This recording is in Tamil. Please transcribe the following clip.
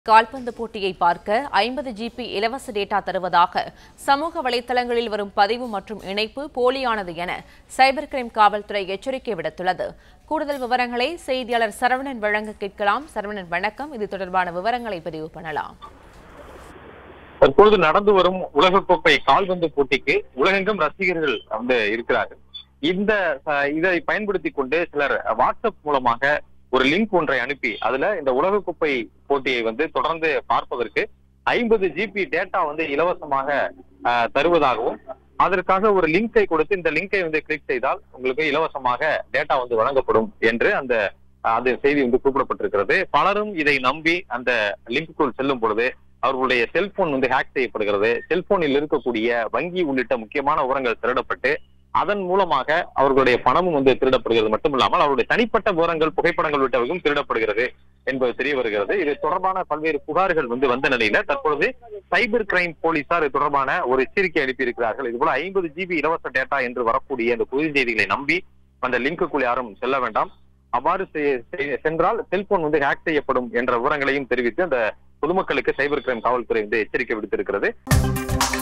கால்பந்து போட்டியை பார்க்க ஐம்பது ஜிபி இலவச டேட்டா தருவதாக சமூக வலைதளங்களில் வரும் பதிவு மற்றும் இணைப்பு போலியானது என சைபர் கிரைம் காவல்துறை எச்சரிக்கை விடுத்துள்ளது கூடுதல் விவரங்களை செய்தியாளர் சரவணன் வழங்க கேட்கலாம் சரவணன் வணக்கம் இது தொடர்பான விவரங்களை பதிவு பண்ணலாம் தற்பொழுது நடந்து வரும் உலகக்கோப்பை கால்பந்து போட்டிக்கு உலகெங்கும் ரசிகர்கள் வந்து இருக்கிறார்கள் இந்த அஹ், இதை பயன்படுத்தி கொண்டு சிலர் வாட்ஸ்அப் மூலமாக ஒரு லிங்க் ஒன்றை அனுப்பி அதுல இந்த உலகக்கோப்பை போட்டியை வந்து தொடர்ந்து பார்ப்பதற்கு ஐம்பது ஜிபி டேட்டா வந்து இலவசமாக அஹ், தருவதாகவும் அதற்காக ஒரு லிங்கை கொடுத்து இந்த லிங்கை வந்து கிளிக் செய்தால் உங்களுக்கு இலவசமாக டேட்டா வந்து வழங்கப்படும் என்று அந்த அஹ், அது செய்தி வந்து குறிப்பிடப்பட்டிருக்கிறது பலரும் இதை நம்பி அந்த லிங்க்குள் செல்லும் பொழுது அவர்களுடைய செல்போன் வந்து ஹேக் செய்யப்படுகிறது செல்போனில் இருக்கக்கூடிய வங்கி உள்ளிட்ட முக்கியமான விவரங்கள் திருடப்பட்டு அதன் மூலமாக அவர்களுடைய பணமும் வந்து திருடப்படுகிறது மட்டுமில்லாமல் அவருடைய தனிப்பட்ட விவரங்கள் புகைப்படங்கள் உள்ளிட்டவையும் திருடப்படுகிறது என்பது தெரிய வருகிறது இது தொடர்பான பல்வேறு புகார்கள் வந்து வந்த நிலையில தற்பொழுது சைபர் கிரைம் போலீசார் இது தொடர்பான ஒரு எச்சரிக்கை அனுப்பியிருக்கிறார்கள் இது போல ஐம்பது ஜிபி இலவச டேட்டா என்று வரக்கூடிய அந்த புதிய செய்திகளை நம்பி அந்த லிங்குக்குள் யாரும் செல்ல வேண்டாம் அவ்வாறு செய்- செய்- சென்றால் செல்போன் வந்து ஹேக் செய்யப்படும் என்ற விவரங்களையும் தெரிவித்து அந்த பொதுமக்களுக்கு சைபர் கிரைம் காவல்துறை வந்து எச்சரிக்கை விடுத்திருக்கிறது